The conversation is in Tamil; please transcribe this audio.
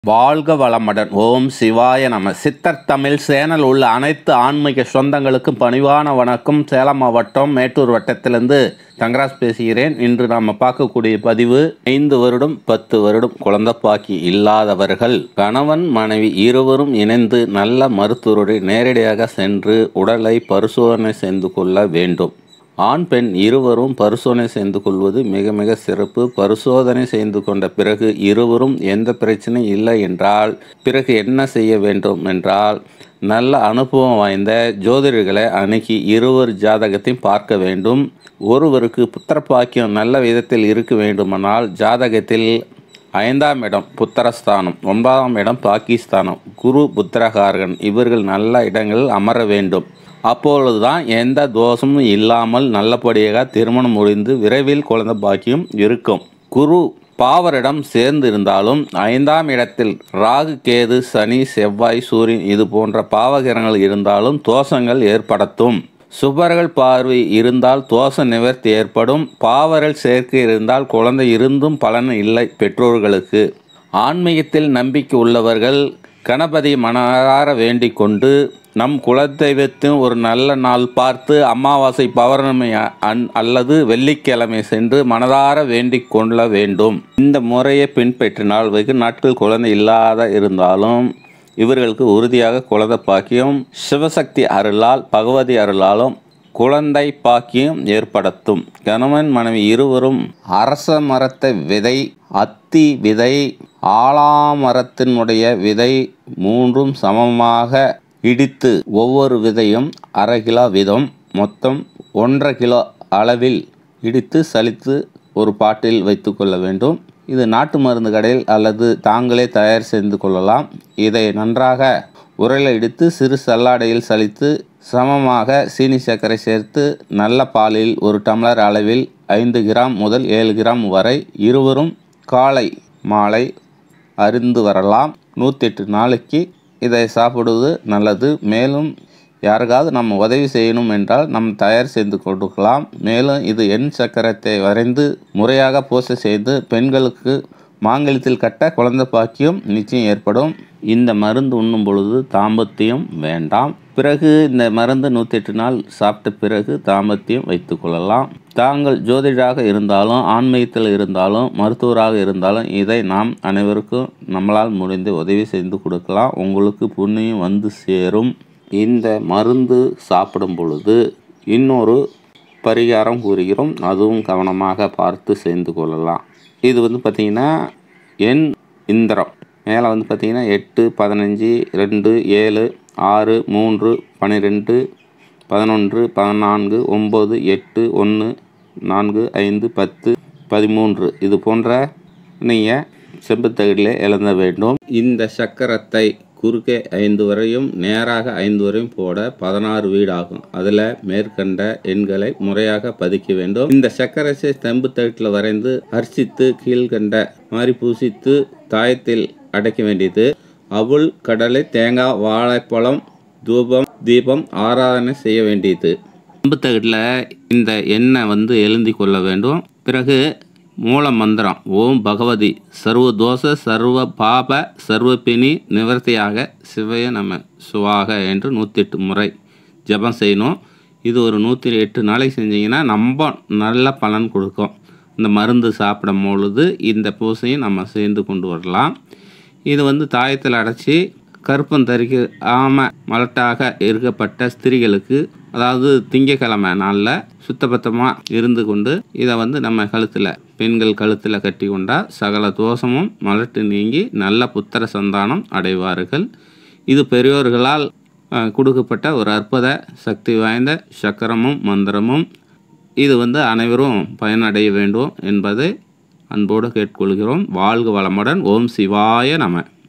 வாழ்க வளமுடன் ஓம் சிவாய நம சித்தர் தமிழ் சேனல் உள்ள அனைத்து ஆன்மீக சொந்தங்களுக்கும் பணிவான வணக்கம் சேலம் மாவட்டம் மேட்டூர் வட்டத்திலிருந்து தங்கராஜ் பேசுகிறேன் இன்று நாம் பார்க்கக்கூடிய பதிவு ஐந்து வருடம் பத்து வருடம் குழந்தை பாக்கி இல்லாதவர்கள் கணவன் மனைவி இருவரும் இணைந்து நல்ல மருத்துவரை நேரடியாக சென்று உடலை பரிசோதனை செய்து கொள்ள வேண்டும் ஆண் பெண் இருவரும் பரிசோதனை செய்து கொள்வது மிக மிக சிறப்பு பரிசோதனை செய்து கொண்ட பிறகு இருவரும் எந்த பிரச்சனை இல்லை என்றால் பிறகு என்ன செய்ய வேண்டும் என்றால் நல்ல அனுபவம் வாய்ந்த ஜோதிடர்களை அணுகி இருவர் ஜாதகத்தையும் பார்க்க வேண்டும் ஒருவருக்கு புத்திர பாக்கியம் நல்ல விதத்தில் இருக்க வேண்டுமானால் ஜாதகத்தில் ஐந்தாம் இடம் புத்திரஸ்தானம் ஒன்பதாம் இடம் பாகிஸ்தானம் குரு புத்திரகாரகன் இவர்கள் நல்ல இடங்களில் அமர வேண்டும் அப்பொழுதுதான் எந்த தோஷமும் இல்லாமல் நல்லபடியாக திருமணம் முடிந்து விரைவில் குழந்தை பாக்கியம் இருக்கும் குரு பாவரிடம் சேர்ந்து இருந்தாலும் ஐந்தாம் இடத்தில் ராகு கேது சனி செவ்வாய் சூரியன் இது போன்ற பாவகிரகங்கள் இருந்தாலும் தோஷங்கள் ஏற்படுத்தும் சுபர்கள் பார்வை இருந்தால் தோஷ நிவர்த்தி ஏற்படும் பாவரல் சேர்க்கை இருந்தால் குழந்தை இருந்தும் பலன் இல்லை பெற்றோர்களுக்கு ஆன்மீகத்தில் நம்பிக்கை உள்ளவர்கள் கணபதி மனதார வேண்டிக் கொண்டு நம் குலதெய்வத்தின் ஒரு நல்ல நாள் பார்த்து அமாவாசை பௌர்ணமி அன் அல்லது வெள்ளிக்கிழமை சென்று மனதார வேண்டிக் கொள்ள வேண்டும் இந்த முறையை பின்பற்றினால் வெகு நாட்கள் குழந்தை இல்லாத இருந்தாலும் இவர்களுக்கு உறுதியாக குழந்தை பாக்கியம் சிவசக்தி அருளால் பகவதி அருளாலும் குழந்தை பாக்கியம் ஏற்படுத்தும் கணவன் மனைவி இருவரும் அரச மரத்தை விதை அத்தி விதை ஆலாமரத்தினுடைய விதை மூன்றும் சமமாக இடித்து ஒவ்வொரு விதையும் அரை கிலோ வீதம் மொத்தம் ஒன்றரை கிலோ அளவில் இடித்து சலித்து ஒரு பாட்டில் வைத்து கொள்ள வேண்டும் இது நாட்டு மருந்து கடையில் அல்லது தாங்களே தயார் செய்து கொள்ளலாம் இதை நன்றாக உரையில் இடித்து சிறு சல்லாடையில் சலித்து சமமாக சீனி சர்க்கரை சேர்த்து நல்ல பாலில் ஒரு டம்ளர் அளவில் ஐந்து கிராம் முதல் ஏழு கிராம் வரை இருவரும் காலை மாலை அருந்து வரலாம் நூற்றி எட்டு நாளைக்கு இதை சாப்பிடுவது நல்லது மேலும் யாருக்காவது நம்ம உதவி செய்யணும் என்றால் நம் தயார் செய்து கொடுக்கலாம் மேலும் இது எண் சக்கரத்தை வரைந்து முறையாக பூசை செய்து பெண்களுக்கு மாங்கல்யத்தில் கட்ட குழந்தை பாக்கியம் நிச்சயம் ஏற்படும் இந்த மருந்து உண்ணும் பொழுது தாம்பத்தியம் வேண்டாம் பிறகு இந்த மருந்து நூற்றி எட்டு நாள் சாப்பிட்ட பிறகு தாம்பத்தியம் வைத்து கொள்ளலாம் தாங்கள் ஜோதிடராக இருந்தாலும் ஆன்மீகத்தில் இருந்தாலும் மருத்துவராக இருந்தாலும் இதை நாம் அனைவருக்கும் நம்மளால் முடிந்த உதவி செய்து கொடுக்கலாம் உங்களுக்கு புண்ணியம் வந்து சேரும் இந்த மருந்து சாப்பிடும் பொழுது இன்னொரு பரிகாரம் கூறுகிறோம் அதுவும் கவனமாக பார்த்து செய்து கொள்ளலாம் இது வந்து பார்த்திங்கன்னா எண் இந்திரம் மேலே வந்து பார்த்திங்கன்னா எட்டு பதினஞ்சு ரெண்டு ஏழு ஆறு மூன்று பன்னிரெண்டு பதினொன்று பதினான்கு ஒம்பது எட்டு ஒன்று நான்கு ஐந்து பத்து பதிமூன்று இது போன்ற நீங்கள் செம்புத்தகடிலே எழுத வேண்டும் இந்த சக்கரத்தை குறுக்கே ஐந்து வரையும் நேராக ஐந்து வரையும் போட பதினாறு வீடு ஆகும் அதில் மேற்கண்ட எண்களை முறையாக பதிக்க வேண்டும் இந்த சக்கரத்தை செம்பு தகட்டில் வரைந்து அர்ச்சித்து கீழ்கண்ட மாதிரி பூசித்து தாயத்தில் அடைக்க வேண்டியது அவுள் கடலை தேங்காய் வாழைப்பழம் தூபம் தீபம் ஆராதனை செய்ய வேண்டியது செம்பு தகட்டில் இந்த எண்ணெய் வந்து எழுதி கொள்ள வேண்டும் பிறகு மூல மந்திரம் ஓம் பகவதி சர்வ தோஷ சர்வ பாப சர்வ பிணி நிவர்த்தியாக சிவய நம சுவாக என்று நூற்றி எட்டு முறை ஜபம் செய்யணும் இது ஒரு நூற்றி எட்டு நாளைக்கு செஞ்சீங்கன்னா ரொம்ப நல்ல பலன் கொடுக்கும் இந்த மருந்து சாப்பிடும் பொழுது இந்த பூசையை நம்ம சேர்ந்து கொண்டு வரலாம் இது வந்து தாயத்தில் அடைச்சி கருப்பம் தரிக்க ஆம மலட்டாக இருக்கப்பட்ட ஸ்திரீகளுக்கு அதாவது திங்கக்கிழமை நாளில் சுத்தபத்தமாக இருந்து கொண்டு இதை வந்து நம்ம கழுத்தில் பெண்கள் கழுத்தில் கட்டி கொண்டால் சகல தோஷமும் மலட்டு நீங்கி நல்ல புத்திர சந்தானம் அடைவார்கள் இது பெரியோர்களால் கொடுக்கப்பட்ட ஒரு அற்புத சக்தி வாய்ந்த சக்கரமும் மந்திரமும் இது வந்து அனைவரும் பயனடைய வேண்டும் என்பதை அன்போடு கேட்டுக்கொள்கிறோம் வாழ்க வளமுடன் ஓம் சிவாய நம